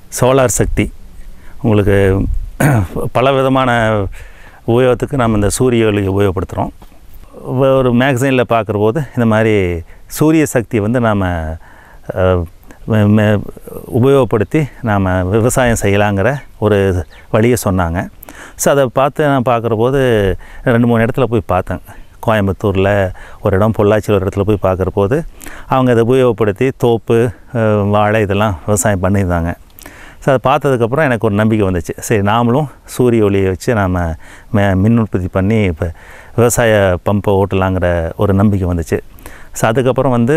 solar சக்தி உங்களுக்கு பல விதமான உபயோகத்துக்கு நம்ம இந்த சூரிய ஒளி உபயோகப்படுத்துகிறோம் வ- ஒரு மேகசைனில் பார்க்குற போது இந்த மாதிரி சூரிய சக்தியை வந்து நாம் உபயோகப்படுத்தி நாம் விவசாயம் செய்யலாங்கிற ஒரு வழியை சொன்னாங்க ஸோ அதை பார்த்து நான் பார்க்குற போது ரெண்டு மூணு இடத்துல போய் பார்த்தேன் கோயம்புத்தூரில் ஒரு இடம் பொள்ளாச்சியில் ஒரு இடத்துல போய் பார்க்குற போது அவங்க அதை உபயோகப்படுத்தி தோப்பு அஹ், வாழை இதெல்லாம் விவசாயம் பண்ணியிருந்தாங்க ஸோ அதை பார்த்ததுக்கப்புறம் எனக்கு ஒரு நம்பிக்கை வந்துச்சு சரி நாமளும் சூரிய ஒளியை வச்சு நாம் மே மின் உற்பத்தி பண்ணி இப்போ விவசாய பம்பை ஓட்டலாங்கிற ஒரு நம்பிக்கை வந்துச்சு ஸோ அதுக்கப்புறம் வந்து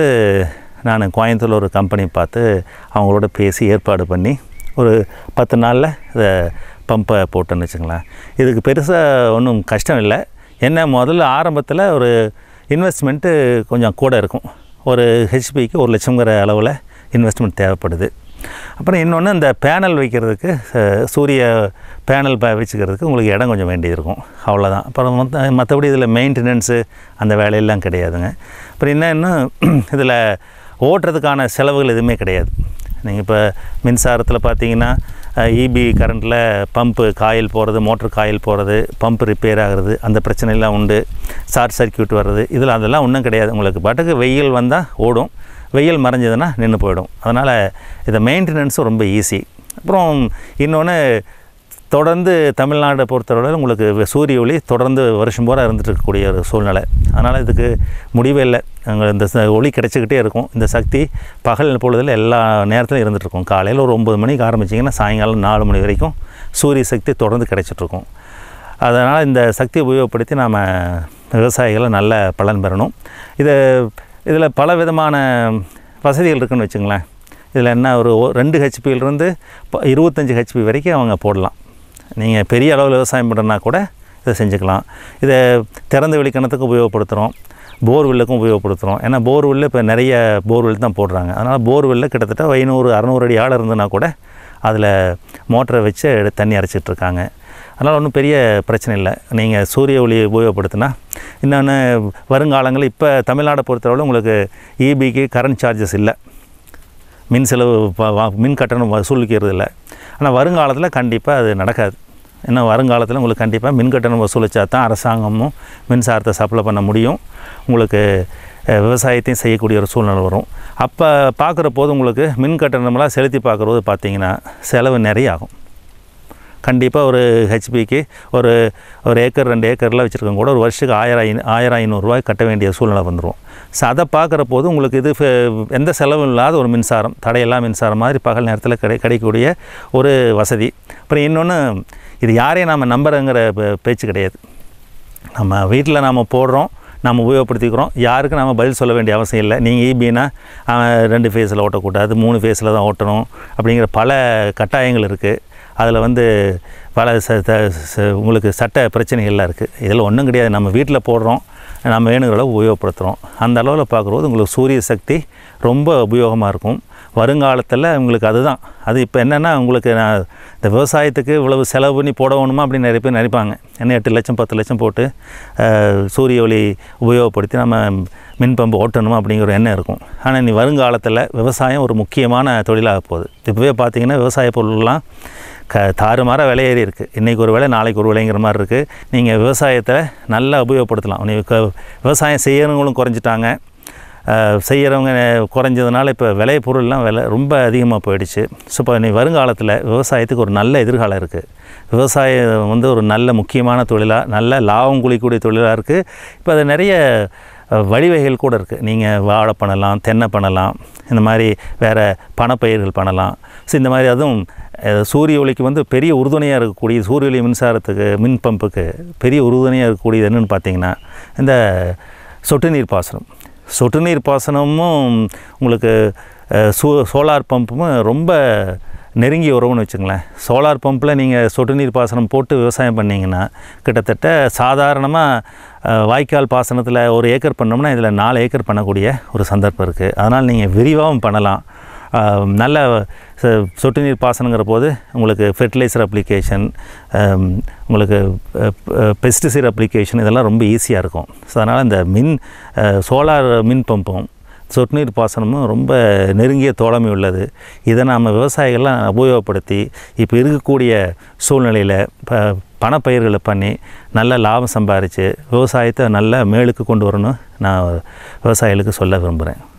நான் கோயம்புத்தூரில் ஒரு கம்பெனி பார்த்து அவங்களோட பேசி ஏற்பாடு பண்ணி ஒரு பத்து நாளில் இதை பம்பை போட்டேன்னு வச்சுங்களேன் இதுக்கு பெருசாக ஒன்றும் கஷ்டம் இல்லை என்ன முதல்ல ஆரம்பத்தில் ஒரு இன்வெஸ்ட்மெண்ட்டு கொஞ்சம் கூட இருக்கும் ஒரு ஹெச்பிக்கு ஒரு லட்சங்கிற அளவில் இன்வெஸ்ட்மெண்ட் தேவைப்படுது அப்புறம் இன்னொன்று இந்த பேனல் வைக்கிறதுக்கு அஹ், சூரிய பேனல் ப வச்சுக்கிறதுக்கு உங்களுக்கு இடம் கொஞ்சம் வேண்டியிருக்கும் அவ்வளோதான் அப்புறம் மற்ற மற்றபடி இதில் மெயின்டெனன்ஸு அந்த வேலையெல்லாம் கிடையாதுங்க அப்புறம் என்ன இதில் ஓட்டுறதுக்கான செலவுகள் எதுவுமே கிடையாது நீங்கள் இப்போ மின்சாரத்தில் பார்த்தீங்கன்னா இபி கரண்ட்டில் பம்பு காயில் போகிறது மோட்டர் காயில் போகிறது பம்ப் ரிப்பேர் ஆகிறது அந்த பிரச்சனைலாம் உண்டு ஷார்ட் சர்க்யூட் வர்றது இதில் அதெல்லாம் ஒன்றும் கிடையாது உங்களுக்கு பாட்டுக்கு வெயில் வந்தால் ஓடும் வெயில் மறைஞ்சதுன்னா நின்று போயிடும் அதனால் இதை மெயின்டெனன்ஸும் ரொம்ப ஈஸி அப்புறம் இன்னொன்று தொடர்ந்து தமிழ்நாடை பொறுத்தவரை உங்களுக்கு வெ- சூரிய ஒளி தொடர்ந்து வருஷம் பூரா இருந்துட்டு இருக்கக்கூடிய ஒரு சூழ்நிலை அதனால் இதுக்கு முடிவே இல்லை அங்கே இந்த ச- ஒளி கிடைச்சிக்கிட்டே இருக்கும் இந்த சக்தி பகல் பொழுதில் எல்லா நேரத்திலும் இருந்துட்டு இருக்கும் காலையில் ஒரு ஒம்பது மணிக்கு ஆரம்பிச்சிங்கன்னா சாயங்காலம் நாலு மணி வரைக்கும் சூரிய சக்தி தொடர்ந்து கிடைச்சிட்ருக்கும் அதனால் இந்த சக்தியை உபயோகப்படுத்தி நாம் விவசாயிகளை நல்ல பலன் பெறணும் இது இதில் பல விதமான வசதிகள் இருக்குன்னு வச்சுங்களேன் இதில் என்ன ஒரு ஒ- ரெண்டு ஹெச்பியிலிருந்து இருபத்தஞ்சி ஹெச்பி வரைக்கும் அவங்க போடலாம் நீங்கள் பெரிய அளவில் விவசாயம் பண்ணுறனா கூட இதை செஞ்சுக்கலாம் இதை திறந்த வெளி கிணத்துக்கு உபயோகப்படுத்துகிறோம் போர்வெல்லுக்கும் உபயோகப்படுத்துகிறோம் ஏன்னா போர்வெல்ல இப்போ நிறைய போர்வெல் தான் போடுறாங்க அதனால் போர்வெல்ல கிட்டத்தட்ட ஐநூறு அறநூறு அடி ஆழம் இருந்ததுன்னா கூட அதில் மோட்டரை வச்சு எடுத்து தண்ணி அரைச்சிட்டு இருக்காங்க அதனால் ஒன்றும் பெரிய பிரச்சனை இல்லை நீங்கள் சூரிய ஒளியை உபயோகப்படுத்தினா இன்னொன்று வருங்காலங்களில் இப்போ தமிழ்நாடை பொறுத்தளவு உங்களுக்கு இபிக்கு கரண்ட் சார்ஜஸ் இல்லை மின் செலவு ப- வா- மின் கட்டணம் வசூலிக்கிறது இல்லை ஆனால் வருங்காலத்தில் கண்டிப்பாக அது நடக்காது ஏன்னா வருங்காலத்தில் உங்களுக்கு கண்டிப்பாக மின் கட்டணம் வசூலித்தா தான் அரசாங்கமும் மின்சாரத்தை சப்ளை பண்ண முடியும் உங்களுக்கு அஹ், விவசாயத்தையும் செய்யக்கூடிய ஒரு சூழ்நிலை வரும் அப்போ பார்க்குற போது உங்களுக்கு மின் கட்டணமெல்லாம் செலுத்தி பார்க்குற போது பார்த்தீங்கன்னா செலவு நிறைய ஆகும் கண்டிப்பாக ஒரு ஹெச்பிக்கு ஒரு ஒரு ஏக்கர் ரெண்டு ஏக்கர்லாம் வச்சுருக்கவங்க கூட ஒரு வருஷத்துக்கு ஆயிரம் ஐநூ ஆயிரம் ஐநூறுரூவாய் கட்ட வேண்டிய சூழ்நிலை வந்துடும் ஸோ அதை பார்க்குற போது உங்களுக்கு இது ஃப- எந்த செலவும் இல்லாத ஒரு மின்சாரம் தடையெல்லாம் மின்சாரம் மாதிரி பகல் நேரத்தில் கிடை கிடைக்கக்கூடிய ஒரு வசதி அப்புறம் இன்னொன்று இது யாரையும் நாம் நம்புறங்கிற பே- பேச்சு கிடையாது நம்ம வீட்டில் நாம் போடுறோம் நம்ம உபயோகப்படுத்திக்கிறோம் யாருக்கும் நம்ம பதில் சொல்ல வேண்டிய அவசியம் இல்லை நீங்கள் ஈபின்னா ரெண்டு ஃபேஸில் ஓட்டக்கூடாது மூணு ஃபேஸில் தான் ஓட்டணும் அப்படிங்கிற பல கட்டாயங்கள் இருக்குது அதில் வந்து பல ச த- ச- உங்களுக்கு சட்ட பிரச்சனைகள்லாம் இருக்குது இதில் ஒன்றும் கிடையாது நம்ம வீட்டில் போடுறோம் நம்ம வேணுங்கிற அளவு உபயோகப்படுத்துகிறோம் அந்த அளவில் பார்க்கும்போது உங்களுக்கு சூரிய சக்தி ரொம்ப உபயோகமாக இருக்கும் வருங்காலத்தில் உங்களுக்கு அதுதான் அது இப்போ என்னென்னா உங்களுக்கு நான் இந்த விவசாயத்துக்கு இவ்வளவு செலவு பண்ணி போடணுமா அப்படின்னு நிறைய பேர் நினைப்பாங்க என்ன எட்டு லட்சம் பத்து லட்சம் போட்டு அஹ், சூரிய ஒளி உபயோகப்படுத்தி நம்ம மின் பம்பு ஓட்டணுமா அப்படிங்கிற ஒரு எண்ணம் இருக்கும் ஆனால் நீ வருங்காலத்தில் விவசாயம் ஒரு முக்கியமான தொழிலாக போகுது இப்போவே பார்த்தீங்கன்னா விவசாய பொருள்லாம் க தாறுமாறாக விலை ஏறி இருக்குது இன்றைக்கி ஒரு விலை நாளைக்கு ஒரு விலைங்கிற மாதிரி இருக்குது நீங்கள் விவசாயத்தை நல்லா உபயோகப்படுத்தலாம் நீ க விவசாயம் செய்யறவங்களும் குறைஞ்சிட்டாங்க அஹ், செய்யறவங்க குறைஞ்சதுனால இப்போ விலை பொருள்லாம் விலை ரொம்ப அதிகமாக போயிடுச்சு ஸோ இப்போ நீ வருங்காலத்தில் விவசாயத்துக்கு ஒரு நல்ல எதிர்காலம் இருக்குது விவசாயம் வந்து ஒரு நல்ல முக்கியமான தொழிலாக நல்ல லாபம் குளிக்கக்கூடிய தொழிலாக இருக்குது இப்போ அது நிறைய அஹ், வழிவகைகள் கூட இருக்குது நீங்கள் வாழை பண்ணலாம் தென்னை பண்ணலாம் இந்த மாதிரி வேறு பணப்பயிர்கள் பண்ணலாம் ஸோ இந்த மாதிரி அதுவும் அஹ், சூரிய ஒளிக்கு வந்து பெரிய உறுதுணையாக இருக்கக்கூடிய சூரிய ஒளி மின்சாரத்துக்கு மின் பம்புக்கு பெரிய உறுதுணையாக இருக்கக்கூடியது என்னென்னு பார்த்தீங்கன்னா இந்த சொட்டு நீர் பாசனம் சொட்டு நீர் பாசனமும் உங்களுக்கு அஹ், சோ சோலார் பம்பும் ரொம்ப நெருங்கிய உறவுன்னு வச்சுங்களேன் சோலார் பம்பில் நீங்கள் சொட்டு நீர் பாசனம் போட்டு விவசாயம் பண்ணிங்கன்னா கிட்டத்தட்ட சாதாரணமாக வாய்க்கால் பாசனத்தில் ஒரு ஏக்கர் பண்ணோம்னா இதில் நாலு ஏக்கர் பண்ணக்கூடிய ஒரு சந்தர்ப்பம் இருக்குது அதனால் நீங்கள் விரிவாகவும் பண்ணலாம் அஹ், நல்ல ச- சொட்டு நீர் பாசனங்கிற போது உங்களுக்கு ஃபெர்டிலைசர் அப்ளிகேஷன் உங்களுக்கு பெஸ்டிசைட் அப்ளிகேஷன் இதெல்லாம் ரொம்ப ஈஸியாக இருக்கும் ஸோ அதனால் இந்த மின் சோலார் மின் பம்பும் சொட்டு நீர் பாசனமும் ரொம்ப நெருங்கிய தோழமை உள்ளது இதை நாம் விவசாயிகள்லாம் உபயோகப்படுத்தி இப்போ இருக்கக்கூடிய சூழ்நிலையில் ப பணப்பயிர்களை பண்ணி நல்ல லாபம் சம்பாரித்து விவசாயத்தை நல்ல மேலுக்கு கொண்டு வரணும் நான் விவசாயிகளுக்கு சொல்ல விரும்புகிறேன்